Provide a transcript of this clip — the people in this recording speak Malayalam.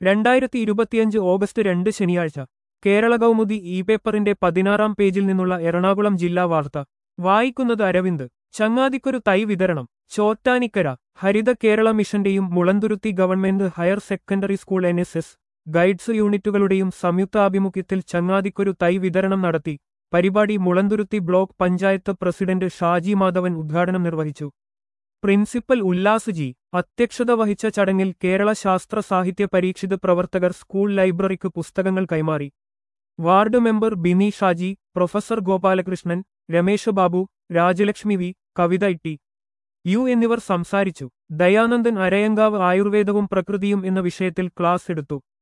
രണ്ടായിരത്തി ഇരുപത്തിയഞ്ച് ഓഗസ്റ്റ് രണ്ട് ശനിയാഴ്ച കേരള കൗമുദി ഇ പേപ്പറിന്റെ പതിനാറാം പേജിൽ നിന്നുള്ള എറണാകുളം ജില്ലാ വാർത്ത വായിക്കുന്നത് അരവിന്ദ് ചങ്ങാതിക്കൊരു തൈ വിതരണം ചോറ്റാനിക്കര ഹരിത കേരള മിഷന്റെയും Mulanthuruthy government higher secondary school N S S guides യൂണിറ്റുകളുടെയും സംയുക്താഭിമുഖ്യത്തിൽ ചങ്ങാതിക്കൊരു തൈ വിതരണം നടത്തി പരിപാടി മുളന്തുരുത്തി ബ്ലോക്ക് പഞ്ചായത്ത് പ്രസിഡന്റ് ഷാജി മാധവൻ ഉദ്ഘാടനം നിർവഹിച്ചു പ്രിൻസിപ്പൽ ഉല്ലാസ് ജി അധ്യക്ഷത വഹിച്ച ചടങ്ങിൽ കേരള ശാസ്ത്ര സാഹിത്യ പരീക്ഷിത് പ്രവർത്തകർ സ്കൂൾ ലൈബ്രറിക്ക് പുസ്തകങ്ങൾ കൈമാറി ward member Bini Shaji professor Gopalakrishnan Ramesh Babu Rajalakshmi V Kavitha T U എന്നിവർ സംസാരിച്ചു ദയാനന്ദൻ അരയങ്കാവ് ആയുർവേദവും പ്രകൃതിയും എന്ന വിഷയത്തിൽ ക്ലാസ് എടുത്തു